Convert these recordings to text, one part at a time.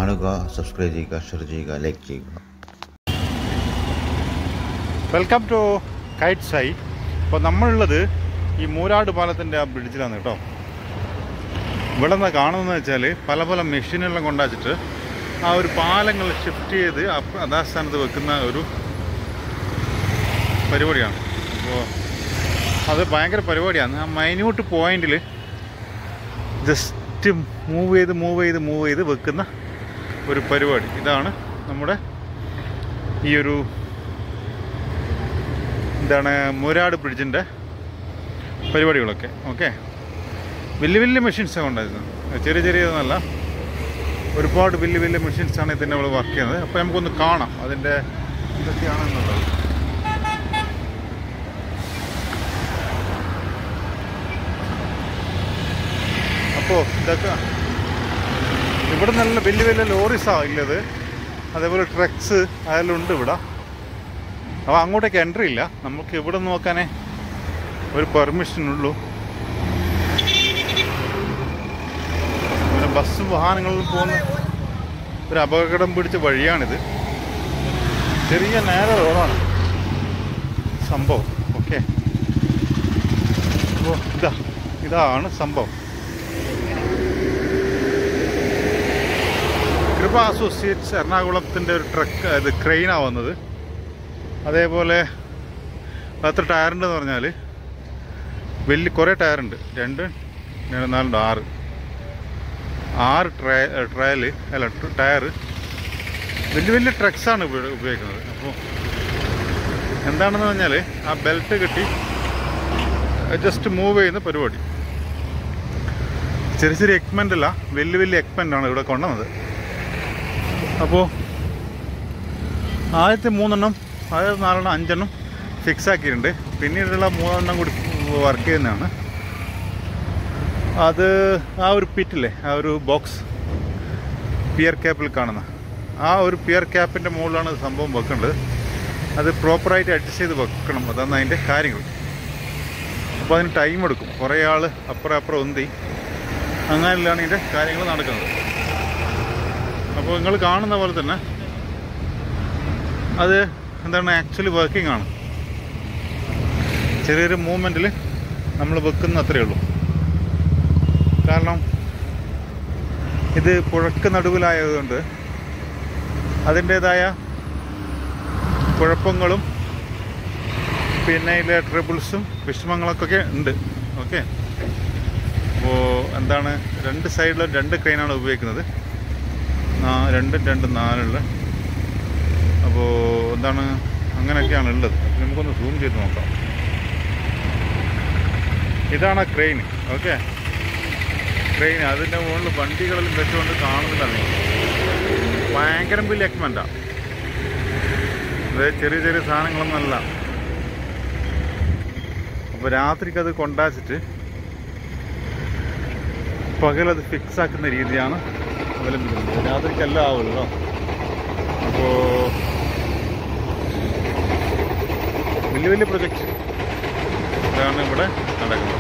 കാണുക സബ്സ്ക്രൈബ് ചെയ്യുക ഷെയർ ചെയ്യുക ലൈക്ക് ചെയ്യുക വെൽക്കം ടു കൈറ്റ് സൈ അപ്പോൾ നമ്മളുള്ളത് ഈ മൂരാട് പാലത്തിൻ്റെ ആ ബ്രിഡ്ജിലാണ് കേട്ടോ ഇവിടെ നിന്ന് കാണുന്നതെന്ന് വെച്ചാൽ പല പല മെഷീനുകളും കൊണ്ടുവച്ചിട്ട് ആ ഒരു പാലങ്ങൾ ഷിഫ്റ്റ് ചെയ്ത് അപ്പ- അതാ സ്ഥാനത്ത് വെക്കുന്ന ഒരു പരിപാടിയാണ് അപ്പോൾ അത് ഭയങ്കര പരിപാടിയാണ് ആ മൈന്യൂട്ട് പോയിന്റിൽ ജസ്റ്റ് മൂവ് ചെയ്ത് മൂവ് ചെയ്ത് മൂവ് ചെയ്ത് വെക്കുന്ന ഒരു പരിപാടി ഇതാണ് നമ്മുടെ ഈ ഒരു എന്താണ് മൂരാട് ബ്രിഡ്ജിൻ്റെ പരിപാടികളൊക്കെ ഓക്കെ വലിയ വലിയ മെഷീൻസ് ഉണ്ടായിരുന്നു ചെറിയ ചെറിയതൊന്നല്ല ഒരുപാട് വലിയ വലിയ മെഷീൻസാണ് ഇതിൻ്റെ നമ്മൾ വർക്ക് ചെയ്യുന്നത് അപ്പോൾ നമുക്കൊന്ന് കാണാം അതിൻ്റെ എന്തൊക്കെയാണെന്നുള്ളത് അപ്പോൾ ഇതൊക്കെ ഇവിടെ നല്ല വലിയ വലിയ ലോറീസാണ് ഉള്ളത് അതേപോലെ ട്രക്സ് അതെല്ലാം ഉണ്ട് ഇവിടെ അപ്പോൾ അങ്ങോട്ടേക്ക് എൻട്രി ഇല്ല നമുക്ക് ഇവിടെ നോക്കാനേ ഒരു പെർമിഷൻ ഉള്ളൂ പിന്നെ ബസ്സും വാഹനങ്ങളിലും പോകുന്ന ഒരു അപകടം പിടിച്ച വഴിയാണിത് ചെറിയ നേരെ റോഡാണ് സംഭവം ഓക്കെ അപ്പോൾ ഇതാ ഇതാണ് സംഭവം കൃപ അസോസിയേറ്റ്സ് എറണാകുളത്തിൻ്റെ ഒരു ട്രക്ക് ഇത് ക്രെയിനാണ് വന്നത് അതേപോലെ എത്ര ടയറുണ്ടെന്ന് പറഞ്ഞാൽ വലിയ കുറേ ടയറുണ്ട് രണ്ട് രണ്ട് നാലുണ്ട് ആറ് ആറ് ട്രയ ട്രയൽ അല്ല ടയർ വലിയ വലിയ ട്രക്സാണ് ഉപ- ഉപയോഗിക്കുന്നത് അപ്പോൾ എന്താണെന്ന് പറഞ്ഞാൽ ആ ബെൽറ്റ് കെട്ടി ജസ്റ്റ് മൂവ് ചെയ്യുന്ന പരിപാടി ചെറിയ ചെറിയ എക്മെൻ്റ് അല്ല വലിയ വലിയ എക്മെൻ്റ് ആണ് ഇവിടെ കൊണ്ടുവന്നത് അപ്പോൾ ആദ്യത്തെ മൂന്നെണ്ണം ആദ്യത്തെ നാലെണ്ണം അഞ്ചെണ്ണം ഫിക്സ് ആക്കിയിട്ടുണ്ട് പിന്നീടുള്ള മൂന്നെണ്ണം കൂടി വർക്ക് ചെയ്യുന്നതാണ് അത് ആ ഒരു പിറ്റില്ലേ ആ ഒരു ബോക്സ് പിയർ ക്യാപ്പിൽ കാണുന്ന ആ ഒരു പിയർ ക്യാപ്പിൻ്റെ മുകളിലാണ് ഇത് സംഭവം വെക്കേണ്ടത് അത് പ്രോപ്പറായിട്ട് അഡ്ജസ്റ്റ് ചെയ്ത് വെക്കണം അതാണ് അതിൻ്റെ കാര്യങ്ങൾ അപ്പോൾ അതിന് ടൈം എടുക്കും കുറേ ആൾ അപ്പുറം അപ്പുറം ഉന്തി അങ്ങനെയാണ് ഇതിൻ്റെ കാര്യങ്ങൾ നടക്കുന്നത് അപ്പോൾ നിങ്ങൾ കാണുന്ന പോലെ തന്നെ അത് എന്താണ് ആക്ച്വലി വർക്കിംഗ് ആണ് ചെറിയൊരു മൂവ്മെൻറ്റിൽ നമ്മൾ വെക്കുന്ന അത്രയേ ഉള്ളൂ കാരണം ഇത് പുഴക്ക് നടുവിലായതുകൊണ്ട് അതിൻ്റേതായ കുഴപ്പങ്ങളും പിന്നെ ഇതിലെ ട്രബിൾസും വിഷമങ്ങളൊക്കെ ഉണ്ട് ഓക്കെ അപ്പോൾ എന്താണ് രണ്ട് സൈഡിലും രണ്ട് ക്രെയിനാണ് ഉപയോഗിക്കുന്നത് നാ- രണ്ടും രണ്ടും നാലുള്ള അപ്പോൾ എന്താണ് അങ്ങനെയൊക്കെയാണ് ഉള്ളത് അപ്പോൾ നമുക്കൊന്ന് സൂം ചെയ്ത് നോക്കാം ഇതാണ് ആ ക്രെയിൻ ഓക്കെ ക്രെയിൻ അതിൻ്റെ മുകളിൽ വണ്ടികളിലും വെച്ചുകൊണ്ട് കാണുന്നില്ല നിങ്ങൾ ഭയങ്കര വലിയ എക്മെൻറ്റാണ് അത് ചെറിയ ചെറിയ സാധനങ്ങളൊന്നുമല്ല അപ്പോൾ രാത്രിക്ക് അത് കൊണ്ടാച്ചിട്ട് പകലത് ഫിക്സ് ആക്കുന്ന രീതിയാണ് അവലംബിക്കുന്നത് രാത്രിക്കല്ല ആവുള്ളൂ അപ്പോൾ വലിയ വലിയ പ്രൊജക്റ്റ് ഇതാണ് ഇവിടെ നടക്കുന്നത്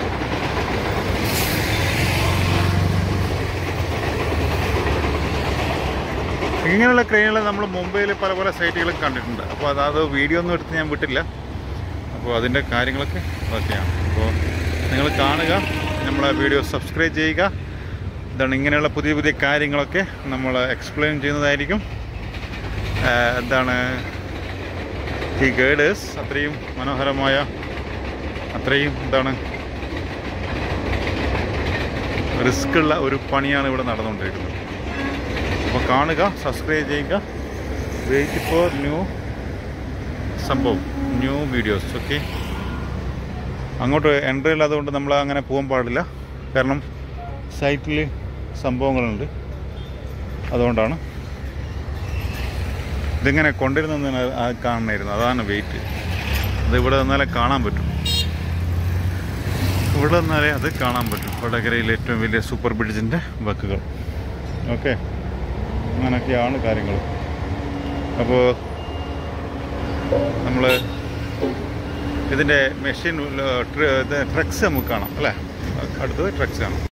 ഇങ്ങനെയുള്ള ക്രെയിനുകൾ നമ്മൾ മുംബൈയിൽ പല പല സൈറ്റുകളും കണ്ടിട്ടുണ്ട് അപ്പോൾ അതാത് വീഡിയോ ഒന്നും എടുത്ത് ഞാൻ വിട്ടില്ല അപ്പോൾ അതിൻ്റെ കാര്യങ്ങളൊക്കെ ഓക്കെയാണ് അപ്പോൾ നിങ്ങൾ കാണുക നമ്മളെ വീഡിയോ സബ്സ്ക്രൈബ് ചെയ്യുക എന്താണ് ഇങ്ങനെയുള്ള പുതിയ പുതിയ കാര്യങ്ങളൊക്കെ നമ്മൾ എക്സ്പ്ലെയിൻ ചെയ്യുന്നതായിരിക്കും ആ, എന്താണ് ഈ ഗൈഡേഴ്സ് അത്രയും മനോഹരമായ അത്രയും എന്താണ് റിസ്ക് ഉള്ള ഒരു പണിയാണ് ഇവിടെ നടന്നുകൊണ്ടിരിക്കുന്നത് അപ്പോൾ കാണുക സബ്സ്ക്രൈബ് ചെയ്യുക വെയിറ്റ് ഫോർ ന്യൂ സംഭവം ന്യൂ വീഡിയോസ് ഓക്കെ അങ്ങോട്ട് എൻട്രി ഇല്ലാത്തതുകൊണ്ട് നമ്മൾ അങ്ങനെ പോകാൻ പാടില്ല കാരണം സൈറ്റിൽ സംഭവങ്ങളുണ്ട് അതുകൊണ്ടാണ് ഇതിങ്ങനെ കൊണ്ടിരുന്ന കാണണമായിരുന്നു അതാണ് വെയിറ്റ് അത് ഇവിടെ നിന്നാലേ കാണാൻ പറ്റും ഇവിടെ നിന്നാലേ അത് കാണാൻ പറ്റും വടകരയിലെ ഏറ്റവും വലിയ സൂപ്പർ ബ്രിഡ്ജിൻ്റെ വർക്കുകൾ ഓക്കെ അങ്ങനെയൊക്കെയാണ് കാര്യങ്ങൾ അപ്പോൾ നമ്മൾ ഇതിൻ്റെ മെഷീൻ ട്രക്സ് നമുക്ക് കാണാം അല്ലേ അടുത്തത് ട്രക്സ് കാണാം